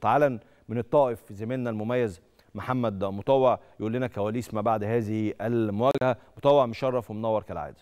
تعالى من الطائف زميلنا المميز محمد مطوع يقول لنا كواليس ما بعد هذه المواجهه مطوع مشرف ومنور كالعاده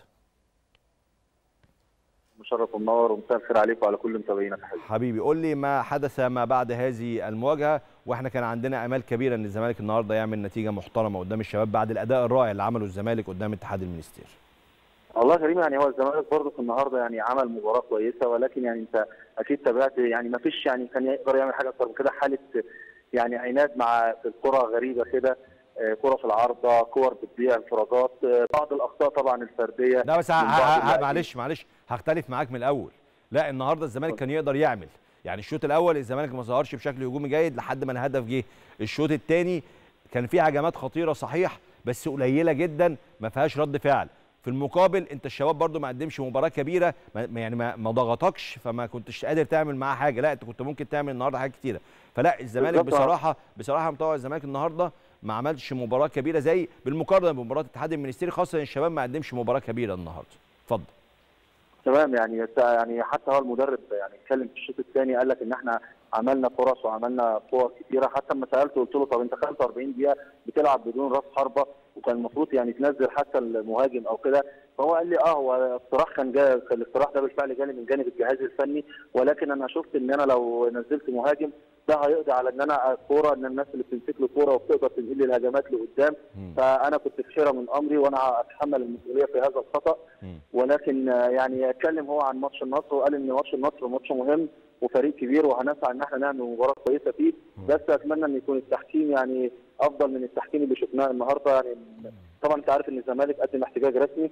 مشرف ومنور ومساء الخير عليك وعلى كل متابعينك حبيبي قول لي ما حدث ما بعد هذه المواجهه واحنا كان عندنا امال كبيره ان الزمالك النهارده يعمل نتيجه محترمه قدام الشباب بعد الاداء الرائع اللي عمله الزمالك قدام اتحاد المنستير والله كريم يعني هو الزمالك برضه في النهارده يعني عمل مباراه كويسه ولكن يعني انت اكيد تابعت يعني ما فيش يعني كان يقدر يعمل حاجه اكتر من كده حاله يعني عناد مع في الكره غريبه كده كره في العارضه كور بتضيع انفرادات بعض الاخطاء طبعا الفرديه لا بس معلش معلش هختلف معاك من الاول لا النهارده الزمالك كان يقدر يعمل يعني الشوط الاول الزمالك ما ظهرش بشكل هجومي جيد لحد ما الهدف جه الشوط الثاني كان فيه هجمات خطيره صحيح بس قليله جدا ما فيهاش رد فعل في المقابل انت الشباب برضو ما قدمش مباراه كبيره ما يعني ما, ما ضغطكش فما كنتش قادر تعمل معاه حاجه لا انت كنت ممكن تعمل النهارده حاجات كتيره فلا الزمالك بصراحه بصراحه مطوع الزمالك النهارده ما عملش مباراه كبيره زي بالمقارنه بمباراه الاتحاد المنستيري خاصه ان الشباب ما قدمش مباراه كبيره النهارده اتفضل تمام يعني يعني حتى هو المدرب يعني اتكلم في الشوط الثاني قال لك ان احنا عملنا فرص وعملنا قوة كتيره حتى لما سالته قلت له طب انت 45 دقيقه بتلعب بدون راس حربه وكان المفروض يعني تنزل حتى المهاجم او كده فهو قال لي اه هو الاقتراح كان جاي الاقتراح ده بالفعل جالي من جانب الجهاز الفني ولكن انا شفت ان انا لو نزلت مهاجم ده هيقضي على ان انا كوره ان الناس اللي بتمسك له كوره وبتقدر تنقل لي الهجمات لقدام فانا كنت في حيره من امري وانا اتحمل المسؤوليه في هذا الخطا ولكن يعني اتكلم هو عن ماتش النصر وقال ان ماتش النصر ماتش مهم وفريق كبير وهنسعى ان احنا نعمل مباراه كويسه فيه بس اتمنى ان يكون التحكيم يعني افضل من التحكيم اللي شفناه النهارده يعني طبعا انت عارف ان الزمالك قدم احتجاج رسمي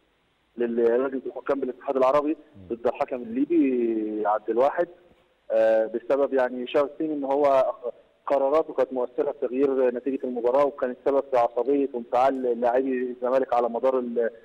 للجنه الحكام بالاتحاد العربي ضد الحكم الليبي عبد الواحد آه بسبب يعني شاف ان هو قراراته كانت مؤثره في تغيير نتيجه المباراه وكانت سبب في عصبيه وانفعال لاعبي الزمالك على مدار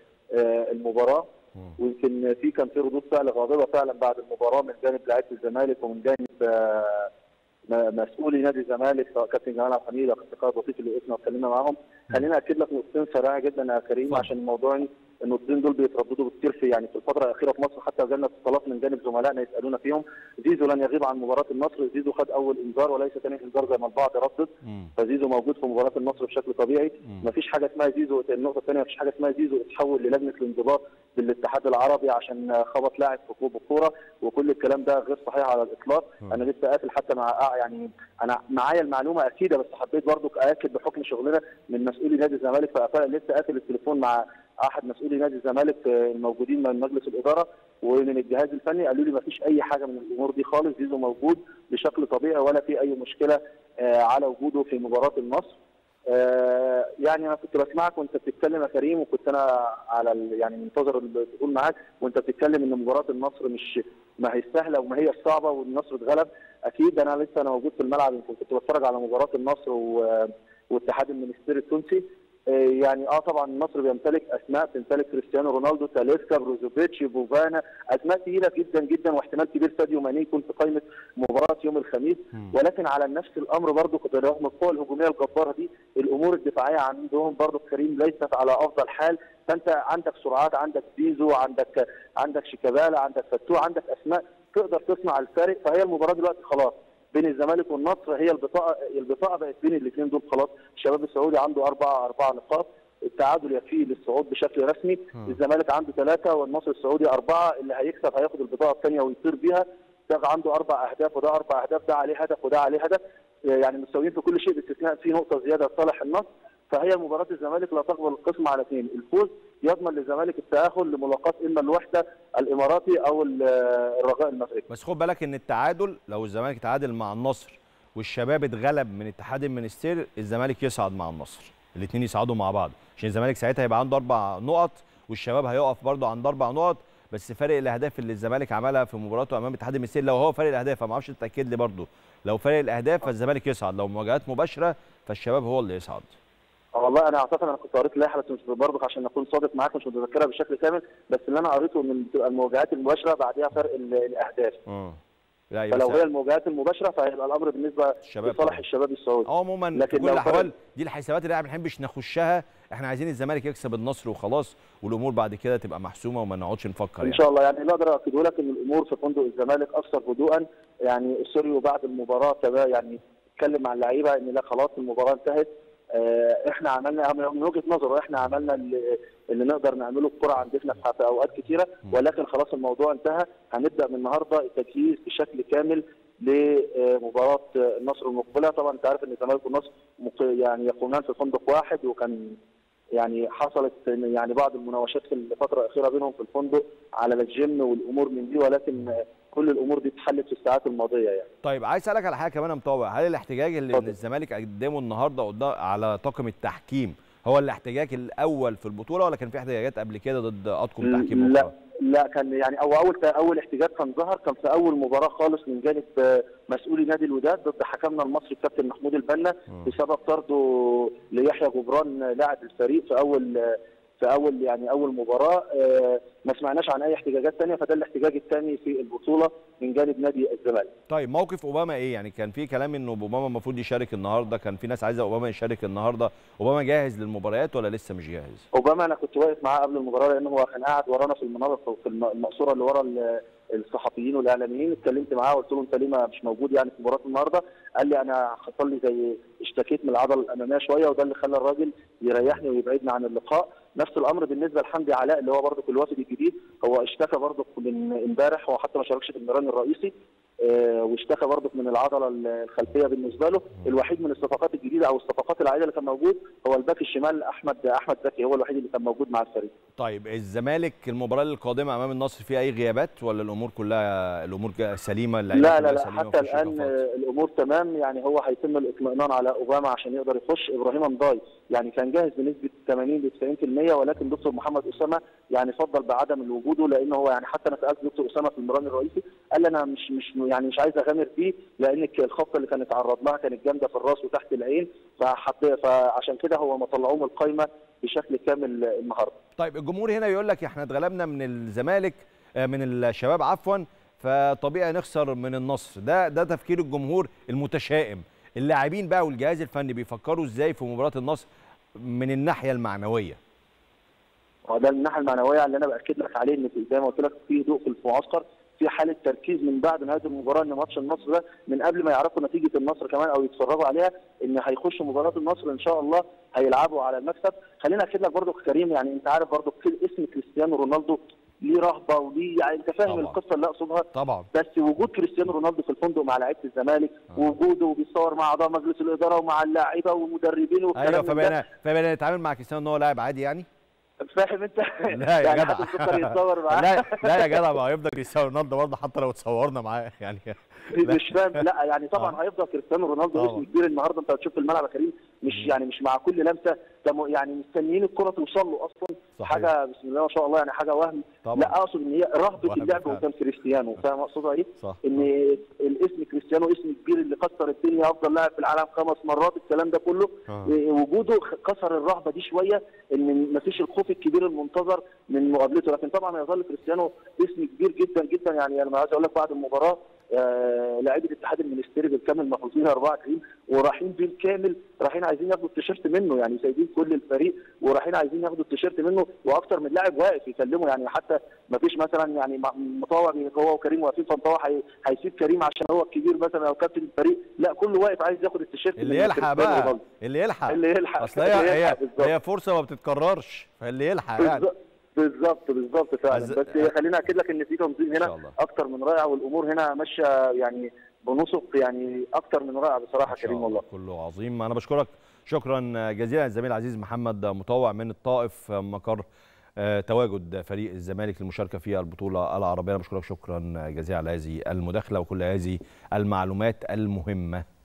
المباراه ويمكن في كان في ردود فعل غاضبه فعلا بعد المباراه من جانب لعيبه الزمالك ومن جانب آه مسؤولي نادي الزمالك سواء كابتن جمال عبد الحميد او كابتن خالد لطيف اللي وقفنا واتكلمنا معاهم خليني اكد لك نقطتين سريعه جدا يا كريم عشان الموضوع النقطتين دول بيترددوا كتير في يعني في الفتره الاخيره في مصر حتى جالنا اتصالات من جانب زملائنا يسالونا فيهم زيزو لن يغيب عن مباراه النصر زيزو خد اول انذار وليس ثاني انذار زي ما البعض ردد فزيزو موجود في مباراه النصر بشكل طبيعي مفيش حاجه اسمها زيزو النقطه الثانيه مفيش حاجه اسمها زيزو اتحول للجنه الانضباط بالاتحاد العربي عشان خبط لاعب في كوب الكوره وكل الكلام ده غير صحيح على الاطلاق انا لسه قاتل حتى مع يعني انا معايا المعلومه اكيده بس حبيت برضو ااكد بحكم شغلنا من مسؤولي نادي الزمالك فلسه قاتل التليفون مع احد مسؤولي نادي الزمالك الموجودين من مجلس الاداره ومن الجهاز الفني قالوا لي ما فيش اي حاجه من الامور دي خالص زيزو موجود بشكل طبيعي ولا في اي مشكله على وجوده في مباراه النصر يعني انا كنت بسمعك وانت بتتكلم يا كريم وكنت انا على يعني منتظر الدخول معاك وانت بتتكلم ان مباراه النصر مش ما هي سهله وما هي صعبه والنصر اتغلب اكيد انا لسه انا موجود في الملعب يمكن كنت بتفرج على مباراه النصر واتحاد المنستير التونسي يعني اه طبعا النصر بيمتلك اسماء بتمتلك كريستيانو رونالدو تاليسكا بروزوفيتش بوفانا اسماء ثقيله جدا جدا واحتمال كبير ساديو ماني يكون في قائمه مباراه يوم الخميس ولكن على نفس الامر برضه رغم القوه الهجوميه الجباره دي الامور الدفاعيه عندهم برضه كريم ليست على افضل حال فانت عندك سرعات عندك بيزو عندك عندك شيكابالا عندك فتوح عندك اسماء تقدر تصنع الفارق فهي المباراه دلوقتي خلاص بين الزمالك والنصر هي البطاقه البطاقه بقت بين الاثنين دول خلاص الشباب السعودي عنده اربع اربع نقاط التعادل يكفيه للصعود بشكل رسمي م. الزمالك عنده ثلاثه والنصر السعودي اربعه اللي هيكسب هياخد البطاقه الثانيه ويطير بيها ده عنده اربع اهداف وده اربع اهداف ده عليه هدف وده عليه هدف يعني متساويين في كل شيء باستثناء في نقطه زياده لصالح النصر فهي مباراه الزمالك لا تقبل القسم على اثنين الفوز يضمن للزمالك التاهل لملاقاه اما الوحده الاماراتي او الرجاء المغربي بس خد بالك ان التعادل لو الزمالك تعادل مع النصر والشباب اتغلب من اتحاد المنستير الزمالك يصعد مع النصر الاثنين يصعدوا مع بعض عشان الزمالك ساعتها هيبقى عنده اربع نقط والشباب هيقف برضه عند اربع نقط بس فارق الاهداف اللي الزمالك عملها في مباراته امام اتحاد المنستير لو هو فارق الاهداف ما اعرفش تاكد لي برضه لو فارق الاهداف فالزمالك يصعد لو مواجهات مباشره فالشباب هو اللي يصعد والله انا اعتقد انا كنت قريت اللائحه بس مش برضك عشان اكون صادق معاك مش متذكرها بشكل كامل بس اللي انا قريته ان المواجهات المباشره بعدها فرق الاهداف اه لا يبقى فلو سهل. هي المواجهات المباشره فهيبقى الامر بالنسبه الشباب لصالح طبعاً. الشباب السعودي عموما في لكن كل لو الاحوال فرق- دي الحسابات اللي احنا ما بنحبش نخشها احنا عايزين الزمالك يكسب النصر وخلاص والامور بعد كده تبقى محسومه وما نقعدش نفكر ان يعني شاء الله يعني اللي اقدر اكده لك ان الامور في فندق الزمالك اكثر هدوءا يعني سوريو بعد المباراه كمان يعني اتكلم مع اللعيبه ان لا خلاص المباراه انتهت آه، احنا عملنا من وجهه نظره احنا عملنا اللي, اللي نقدر نعمله الكره عندنا في في اوقات كثيره ولكن خلاص الموضوع انتهى هنبدا من النهارده التجهيز بشكل كامل لمباراه النصر المقبله طبعا انت عارف ان الزمالك والنصر مق- يعني يقومان في فندق واحد وكان يعني حصلت يعني بعض المناوشات في الفتره الاخيره بينهم في الفندق على الجيم والامور من دي ولكن كل الامور دي اتحلت في الساعات الماضيه يعني طيب عايز اسالك على حاجه كمان يا مطوع هل الاحتجاج اللي اتفضل. الزمالك قدمه النهارده قدام على طاقم التحكيم هو الاحتجاج الاول في البطوله ولا كان في احتجاجات قبل كده ضد اطقم تحكيم لا أخرى؟ لا كان يعني او اول اول احتجاج كان ظهر كان في اول مباراه خالص من جانب آه، مسؤولي نادي الوداد ضد حكمنا المصري الكابتن محمود البنا مم. بسبب طرده ليحيى جبران آه، لاعب الفريق في اول آه، في اول يعني اول مباراه آه، ما سمعناش عن اي احتجاجات ثانيه فده الاحتجاج الثاني في البطوله من جانب نادي الزمالك طيب موقف اوباما ايه يعني كان في كلام انه اوباما المفروض يشارك النهارده كان في ناس عايزه اوباما يشارك النهارده اوباما جاهز للمباريات ولا لسه مش جاهز اوباما انا كنت واقف معاه قبل المباراه لان هو كان قاعد ورانا في المناطق في الم- المقصوره اللي ورا ال- الصحفيين والاعلاميين اتكلمت معاه وقلت له انت ليه ما مش موجود يعني في مباراه النهارده قال لي انا حصل لي زي اشتكيت من العضله الاماميه شويه وده اللي خلى الراجل يريحني ويبعدني عن اللقاء نفس الامر بالنسبه لحمدي علاء اللي هو برضه الوافد الجديد هو اشتكى برضه من امبارح هو حتى ما شاركش في المران الرئيسي آه، واشتكى برضه من العضله الخلفيه بالنسبه له الوحيد من الصفقات الجديده او الصفقات العاديه اللي كان موجود هو الباك الشمال احمد احمد زكي هو الوحيد اللي كان موجود مع الفريق طيب الزمالك المباراه القادمه امام النصر في اي غيابات ولا الامور كلها الامور جا- سليمه اللعيبة لا لا كلها لا سليمة حتى مفيش الان إيقافات؟ آه، الامور تمام يعني هو هيتم الاطمئنان على اوباما عشان يقدر يخش ابراهيم امضاي يعني كان جاهز بنسبه 80 ل 90% ولكن دكتور محمد اسامه يعني فضل بعدم وجوده لان هو يعني حتى انا سالت دكتور اسامه في المران الرئيسي قال لي انا مش مش يعني مش عايز اغامر فيه لان الخبطه اللي كانت اتعرض لها كانت جامده في الراس وتحت العين فحط فعشان كده هو ما طلعوه من القايمه بشكل كامل النهارده طيب الجمهور هنا يقول لك احنا اتغلبنا من الزمالك آه، من الشباب عفوا فطبيعي نخسر من النصر ده ده تفكير الجمهور المتشائم اللاعبين بقى والجهاز الفني بيفكروا ازاي في مباراه النصر من الناحيه المعنويه وده الناحيه المعنويه اللي انا باكد لك عليه ان في- زي ما قلت لك في هدوء في المعسكر في حاله تركيز من بعد نهايه المباراه ان ماتش النصر ده من قبل ما يعرفوا نتيجه النصر كمان او يتفرجوا عليها ان هيخشوا مباراه النصر ان شاء الله هيلعبوا على المكسب خلينا اكد لك برضو كريم يعني انت عارف برضو كل اسم كريستيانو رونالدو ليه رهبه وليه يعني انت فاهم طبعا. القصه اللي اقصدها طبعا بس وجود كريستيانو رونالدو في الفندق مع لعيبه الزمالك آه. ووجوده وبيتصور مع اعضاء مجلس الاداره ومع اللاعيبه والمدربين والكلام ايوه من ده. فبقينا فبقينا نتعامل مع كريستيانو ان هو لاعب عادي يعني فاهم انت لا يا يعني جدع حد السكر يتصور معاه لا لا يا جدع ما هيفضل كريستيانو رونالدو برضه حتى لو اتصورنا معاه يعني لا. مش فاهم لا يعني طبعا آه. هيفضل كريستيانو رونالدو طبعا. اسم كبير النهارده انت هتشوف في الملعب يا كريم مش مم. يعني مش مع كل لمسه ده م- يعني مستنيين الكره توصل له اصلا صحيح. حاجه بسم الله ما شاء الله يعني حاجه وهم طبعا لا اقصد ان هي رهبه وهم اللعب فعلا. قدام كريستيانو فاهم اقصدها ايه؟ صح ان الاسم كريستيانو اسم كبير اللي كسر الدنيا افضل لاعب في العالم خمس مرات الكلام ده كله آه. إيه، وجوده خ- كسر الرهبه دي شويه ان مفيش الخوف الكبير المنتظر من مقابلته لكن طبعا يظل كريستيانو اسم كبير جدا جدا يعني انا عايز اقول لك بعد المباراه آه لاعبي الاتحاد المنستيري بالكامل محظوظين 24 ورايحين بالكامل رايحين عايزين ياخدوا التيشيرت منه يعني سايبين كل الفريق ورايحين عايزين ياخدوا التيشيرت منه واكتر من لاعب واقف يكلمه يعني حتى ما فيش مثلا يعني مع- مطوع هو وكريم واقفين فمطوع هي- هيسيب كريم عشان هو الكبير مثلا او كابتن الفريق لا كله واقف عايز ياخد التيشيرت اللي من يلحق كريستيانو بقى رونالدو. اللي يلحق اللي يلحق اصل هي اللي هي يلحق بالظبط. هي فرصه ما بتتكررش فاللي يلحق يعني بالظبط بالظبط بالظبط فعلا عز- بس خلينا اكد لك ان في تنظيم ان شاء هنا الله اكتر من رائع والامور هنا ماشيه يعني بنسق يعني اكتر من رائع بصراحه إن شاء كريم الله والله كله عظيم انا بشكرك شكرا جزيلا الزميل العزيز محمد مطوع من الطائف مقر آه، تواجد فريق الزمالك للمشاركه في البطوله العربيه انا بشكرك شكرا جزيلا على هذه المداخله وكل هذه المعلومات المهمه